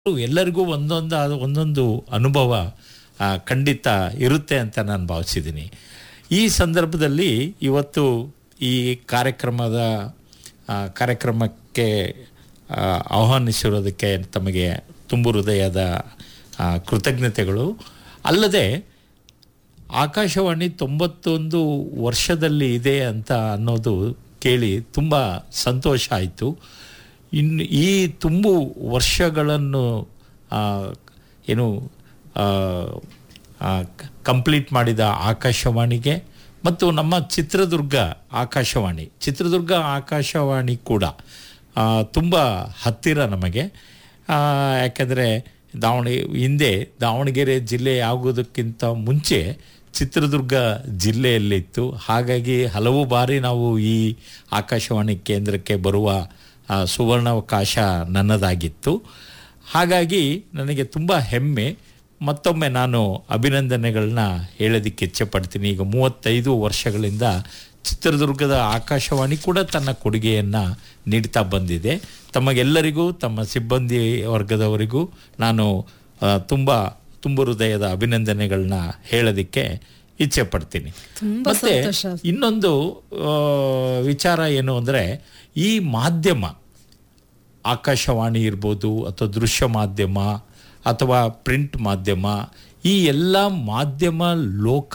ಎಲ್ಲರಿಗೂ ಒಂದೊಂದು ಆದ- ಒಂದೊಂದು ಅನುಭವ ಆ, ಖಂಡಿತ ಇರುತ್ತೆ ಅಂತ ನಾನು ಭಾವಿಸಿದ್ದೀನಿ ಈ ಸಂದರ್ಭದಲ್ಲಿ ಇವತ್ತು ಈ ಕಾರ್ಯಕ್ರಮದ ಆ, ಕಾರ್ಯಕ್ರಮಕ್ಕೆ ಆ, ಆಹ್ವಾನಿಸಿರೋದಕ್ಕೆ ತಮಗೆ ತುಂಬು ಹೃದಯದ ಆ, ಕೃತಜ್ಞತೆಗಳು ಅಲ್ಲದೆ ಆಕಾಶವಾಣಿ ತೊಂಬತ್ತೊಂದು ವರ್ಷದಲ್ಲಿ ಇದೆ ಅಂತ ಅನ್ನೋದು ಕೇಳಿ ತುಂಬ ಸಂತೋಷ ಆಯಿತು ಇನ್ನು ಈ ತುಂಬು ವರ್ಷಗಳನ್ನು ಆ, ಏನು ಕಂಪ್ಲೀಟ್ ಮಾಡಿದ ಆಕಾಶವಾಣಿಗೆ ಮತ್ತು ನಮ್ಮ ಚಿತ್ರದುರ್ಗ ಆಕಾಶವಾಣಿ ಚಿತ್ರದುರ್ಗ ಆಕಾಶವಾಣಿ ಕೂಡ ಆ, ತುಂಬ ಹತ್ತಿರ ನಮಗೆ ಆ, ಯಾಕೆಂದರೆ ದಾವಣಗೆರೆ ಹಿಂದೆ ದಾವಣಗೆರೆ ಜಿಲ್ಲೆ ಆಗೋದಕ್ಕಿಂತ ಮುಂಚೆ ಚಿತ್ರದುರ್ಗ ಜಿಲ್ಲೆಯಲ್ಲಿತ್ತು ಹಾಗಾಗಿ ಹಲವು ಬಾರಿ ನಾವು ಈ ಆಕಾಶವಾಣಿ ಕೇಂದ್ರಕ್ಕೆ ಬರುವ ಆ, ಸುವರ್ಣಾವಕಾಶ ನನ್ನದಾಗಿತ್ತು ಹಾಗಾಗಿ ನನಗೆ ತುಂಬ ಹೆಮ್ಮೆ ಮತ್ತೊಮ್ಮೆ ನಾನು ಅಭಿನಂದನೆಗಳನ್ನ ಹೇಳೋದಕ್ಕೆ ಇಚ್ಛೆಪಡ್ತೀನಿ ಈಗ ಮೂವತ್ತೈದು ವರ್ಷಗಳಿಂದ ಚಿತ್ರದುರ್ಗದ ಆಕಾಶವಾಣಿ ಕೂಡ ತನ್ನ ಕೊಡುಗೆಯನ್ನು ನೀಡ್ತಾ ಬಂದಿದೆ ತಮಗೆಲ್ಲರಿಗೂ ತಮ್ಮ ಸಿಬ್ಬಂದಿ ವರ್ಗದವರಿಗೂ ನಾನು ಆ, ತುಂಬ ತುಂಬ ಹೃದಯದ ಅಭಿನಂದನೆಗಳನ್ನ ಹೇಳೋದಕ್ಕೆ ಇಚ್ಛೆ ಪಡ್ತೀನಿ ತುಂಬ ಮತ್ತೆ ಸಂತೋಷ. ಇನ್ನೊಂದು ಆ, ವಿಚಾರ ಏನು ಅಂದರೆ ಈ ಮಾಧ್ಯಮ ಆಕಾಶವಾಣಿ ಇರ್ಬೋದು ಅಥವಾ ದೃಶ್ಯ ಮಾಧ್ಯಮ ಅಥವಾ ಪ್ರಿಂಟ್ ಮಾಧ್ಯಮ ಈ ಎಲ್ಲ ಮಾಧ್ಯಮ ಲೋಕ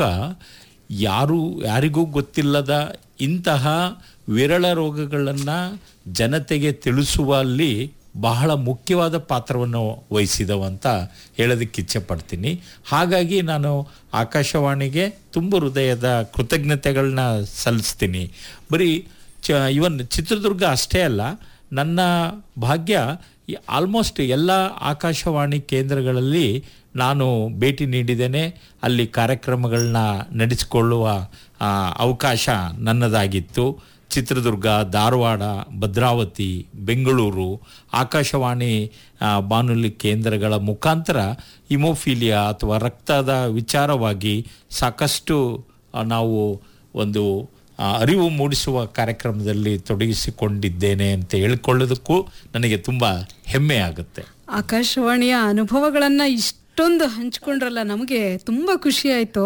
ಯಾರು ಯಾರಿಗೂ ಗೊತ್ತಿಲ್ಲದ ಇಂತಹ ವಿರಳ ರೋಗಗಳನ್ನು ಜನತೆಗೆ ತಿಳಿಸುವಲ್ಲಿ ಬಹಳ ಮುಖ್ಯವಾದ ಪಾತ್ರವನ್ನು ವಹಿಸಿದವಂತ ಹೇಳೋದಕ್ಕೆ ಇಚ್ಛೆ ಪಡ್ತೀನಿ ಹಾಗಾಗಿ ನಾನು ಆಕಾಶವಾಣಿಗೆ ತುಂಬ ಹೃದಯದ ಕೃತಜ್ಞತೆಗಳನ್ನ ಸಲ್ಲಿಸ್ತೀನಿ ಬರೀ ಚ ಇವನ್ ಚಿತ್ರದುರ್ಗ ಅಷ್ಟೇ ಅಲ್ಲ ನನ್ನ ಭಾಗ್ಯ ಆಲ್ಮೋಸ್ಟ್ ಎಲ್ಲ ಆಕಾಶವಾಣಿ ಕೇಂದ್ರಗಳಲ್ಲಿ ನಾನು ಭೇಟಿ ನೀಡಿದ್ದೇನೆ ಅಲ್ಲಿ ಕಾರ್ಯಕ್ರಮಗಳನ್ನ ನಡೆಸಿಕೊಳ್ಳುವ ಆ, ಅವಕಾಶ ನನ್ನದಾಗಿತ್ತು ಚಿತ್ರದುರ್ಗ ಧಾರವಾಡ ಭದ್ರಾವತಿ ಬೆಂಗಳೂರು ಆಕಾಶವಾಣಿ ಆ, ಬಾನುಲಿ ಕೇಂದ್ರಗಳ ಮುಖಾಂತರ ಇಮೋಫಿಲಿಯಾ ಅಥವಾ ರಕ್ತದ ವಿಚಾರವಾಗಿ ಸಾಕಷ್ಟು ಆ, ನಾವು ಒಂದು ಆ, ಅರಿವು ಮೂಡಿಸುವ ಕಾರ್ಯಕ್ರಮದಲ್ಲಿ ತೊಡಗಿಸಿಕೊಂಡಿದ್ದೇನೆ ಅಂತ ಹೇಳ್ಕೊಳ್ಳೋದಕ್ಕೂ ನನಗೆ ತುಂಬ ಹೆಮ್ಮೆ ಆಗುತ್ತೆ ಆಕಾಶವಾಣಿಯ ಅನುಭವಗಳನ್ನು ಇಷ್ಟೊಂದು ಹಂಚ್ಕೊಂಡ್ರಲ್ಲ ನಮಗೆ ತುಂಬ ಖುಷಿ ಆಯಿತು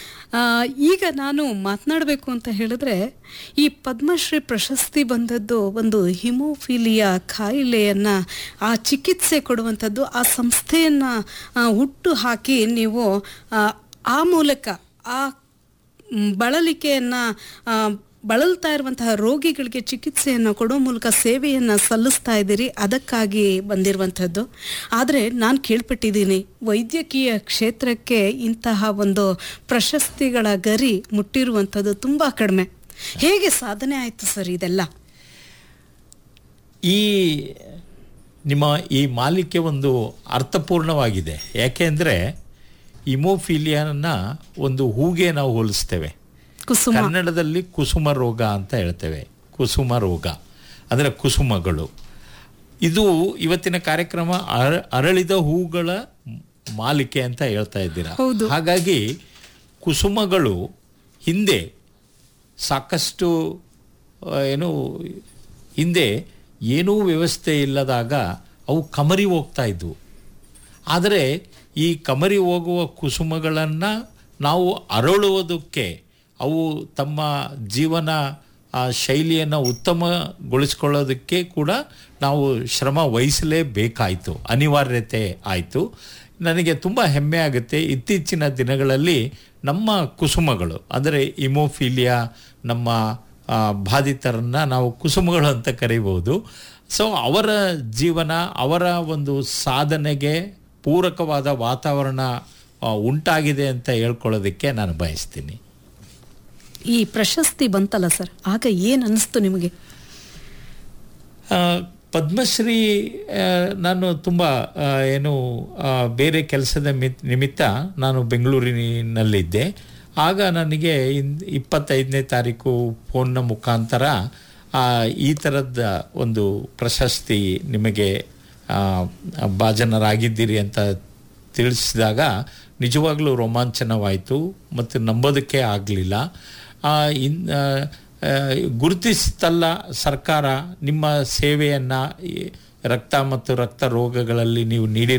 ಈಗ ನಾನು ಮಾತನಾಡಬೇಕು ಅಂತ ಹೇಳಿದ್ರೆ ಈ ಪದ್ಮಶ್ರೀ ಪ್ರಶಸ್ತಿ ಬಂದದ್ದು ಒಂದು ಹಿಮೋಫಿಲಿಯಾ ಕಾಯಿಲೆಯನ್ನು ಆ ಚಿಕಿತ್ಸೆ ಕೊಡುವಂಥದ್ದು ಆ ಸಂಸ್ಥೆಯನ್ನು ಹುಟ್ಟು ಹಾಕಿ ನೀವು ಆ, ಆ ಮೂಲಕ ಆ ಮ್, ಬಳಲಿಕೆಯನ್ನು ಆ, ಬಳಲ್ತಾ ಇರುವಂತಹ ರೋಗಿಗಳಿಗೆ ಚಿಕಿತ್ಸೆಯನ್ನು ಕೊಡೋ ಮೂಲಕ ಸೇವೆಯನ್ನು ಸಲ್ಲಿಸ್ತಾ ಇದ್ದೀರಿ ಅದಕ್ಕಾಗಿ ಬಂದಿರುವಂಥದ್ದು ಆದರೆ ನಾನು ಕೇಳ್ಪಟ್ಟಿದ್ದೀನಿ ವೈದ್ಯಕೀಯ ಕ್ಷೇತ್ರಕ್ಕೆ ಇಂತಹ ಒಂದು ಪ್ರಶಸ್ತಿಗಳ ಗರಿ ಮುಟ್ಟಿರುವಂಥದ್ದು ತುಂಬ ಕಡಿಮೆ ಹೇಗೆ ಸಾಧನೆ ಆಯಿತು ಸರ್ ಇದೆಲ್ಲ ಈ ನಿಮ್ಮ ಈ ಮಾಲಿಕೆ ಒಂದು ಅರ್ಥಪೂರ್ಣವಾಗಿದೆ ಯಾಕೆಂದರೆ ಇಮೋಫಿಲಿಯಾನ ಒಂದು ಹೂಗೆ ನಾವು ಹೋಲಿಸ್ತೇವೆ ಕುಸುಮ ಕನ್ನಡದಲ್ಲಿ ಕುಸುಮ ರೋಗ ಅಂತ ಹೇಳ್ತೇವೆ ಕುಸುಮ ರೋಗ ಅಂದರೆ ಕುಸುಮಗಳು ಇದು ಇವತ್ತಿನ ಕಾರ್ಯಕ್ರಮ ಅರ- ಅರಳಿದ ಹೂಗಳ ಮಾಲಿಕೆ ಅಂತ ಹೇಳ್ತಾ ಇದ್ದೀರಾ ಹೌದು. ಹಾಗಾಗಿ ಕುಸುಮಗಳು ಹಿಂದೆ ಸಾಕಷ್ಟು ಆ, ಏನು ಹಿಂದೆ ಏನೂ ವ್ಯವಸ್ಥೆ ಇಲ್ಲದಾಗ ಅವು ಕಮರಿ ಹೋಗ್ತಾ ಇದ್ವು ಆದರೆ ಈ ಕಮರಿ ಹೋಗುವ ಕುಸುಮಗಳನ್ನು ನಾವು ಅರಳುವುದಕ್ಕೆ ಅವು ತಮ್ಮ ಜೀವನ ಆ, ಶೈಲಿಯನ್ನು ಉತ್ತಮಗೊಳಿಸ್ಕೊಳ್ಳೋದಕ್ಕೆ ಕೂಡ ನಾವು ಶ್ರಮ ವಹಿಸಲೇಬೇಕಾಯಿತು ಅನಿವಾರ್ಯತೆ ಆಯಿತು ನನಗೆ ತುಂಬ ಹೆಮ್ಮೆ ಆಗುತ್ತೆ ಇತ್ತೀಚಿನ ದಿನಗಳಲ್ಲಿ ನಮ್ಮ ಕುಸುಮಗಳು ಅಂದರೆ ಇಮೋಫಿಲಿಯಾ ನಮ್ಮ ಆ, ಬಾಧಿತರನ್ನ ನಾವು ಕುಸುಮಗಳು ಅಂತ ಕರಿಬಹುದು ಸೊ ಅವರ ಜೀವನ ಅವರ ಒಂದು ಸಾಧನೆಗೆ ಪೂರಕವಾದ ವಾತಾವರಣ ಆ, ಉಂಟಾಗಿದೆ ಅಂತ ಹೇಳ್ಕೊಳ್ಳೋದಕ್ಕೆ ನಾನು ಬಯಸ್ತೀನಿ ಈ ಪ್ರಶಸ್ತಿ ಬಂತಲ್ಲ ಸರ್ ಆಗ ಏನು ಅನಿಸ್ತು ನಿಮಗೆ ಆ, ಪದ್ಮಶ್ರೀ ಆ, ನಾನು ತುಂಬ ಆ, ಏನು ಆ, ಬೇರೆ ಕೆಲಸದ ಮಿತ್- ನಿಮಿತ್ತ ನಾನು ಬೆಂಗಳೂರಿನಲ್ಲಿದ್ದೆ ಆಗ ನನಗೆ ಇನ್ ಇಪ್ಪತ್ತೈದನೇ ತಾರೀಕು ಫೋನ್ನ ಮುಖಾಂತರ ಆ, ಈ ಥರದ ಒಂದು ಪ್ರಶಸ್ತಿ ನಿಮಗೆ ಆ, ಭಾಜನರಾಗಿದ್ದೀರಿ ಅಂತ ತಿಳಿಸಿದಾಗ ನಿಜವಾಗ್ಲೂ ರೋಮಾಂಚನವಾಯಿತು ಮತ್ತು ನಂಬೋದಕ್ಕೆ ಆಗಲಿಲ್ಲ ಇನ್ ಆ, ಆ, ಗುರುತಿಸ್ತಲ್ಲ ಸರ್ಕಾರ ನಿಮ್ಮ ಸೇವೆಯನ್ನು ರಕ್ತ ಮತ್ತು ರಕ್ತ ರೋಗಗಳಲ್ಲಿ ನೀವು ನೀಡಿ